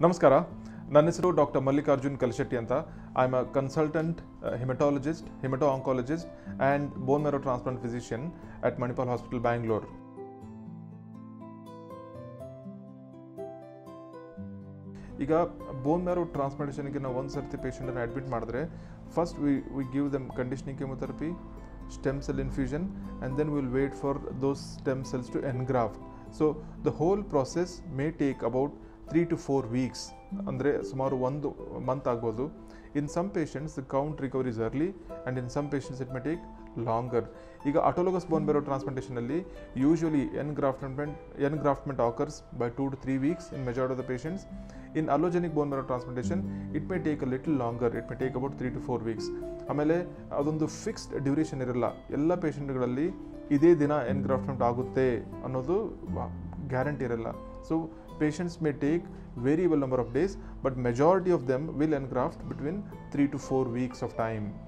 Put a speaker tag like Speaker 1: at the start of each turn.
Speaker 1: ನಮಸ್ಕಾರ ನನ್ನ ಹೆಸರು ಡಾಕ್ಟರ್ ಮಲ್ಲಿಕಾರ್ಜುನ್ ಕಲ್ಶೆಟ್ಟಿ ಅಂತ I am a consultant hematologist hemato oncologist and bone marrow transplant physician at Manipal hospital Bangalore ಈಗ ಬೋನ್ ಮ್ಯಾರೋ ಟ್ರಾನ್ಸ್ಪ್ಲಾಂಟೇಷನ್ಗೆ ನಾವು ಒಂದು ಸರ್ತಿ ಪೇಷಂಟನ್ನು ಅಡ್ಮಿಟ್ ಮಾಡಿದ್ರೆ first we we give them conditioning chemotherapy stem cell infusion and then will wait for those stem cells to engraft so the whole process may take about three to four weeks ಅಂದರೆ ಸುಮಾರು ಒಂದು month ಆಗ್ಬೋದು in some patients the count recovery is early and in some patients it may take longer ಈಗ autologous bone marrow ಟ್ರಾನ್ಸ್ಪ್ಲಾಂಟೇಷನಲ್ಲಿ usually engraftment engraftment occurs by two to three weeks in majority of the patients in allogeneic bone marrow transplantation it may take a little longer it may take about three to four weeks ಆಮೇಲೆ ಅದೊಂದು fixed duration ಇರಲ್ಲ ಎಲ್ಲ ಪೇಷಂಟ್ಗಳಲ್ಲಿ ಇದೇ ದಿನ ಎನ್ಗ್ರಾಫ್ಟ್ಮೆಂಟ್ ಆಗುತ್ತೆ ಅನ್ನೋದು guarantee ಇರಲ್ಲ so patients may take variable number of days but majority of them will engraft between three to four weeks of time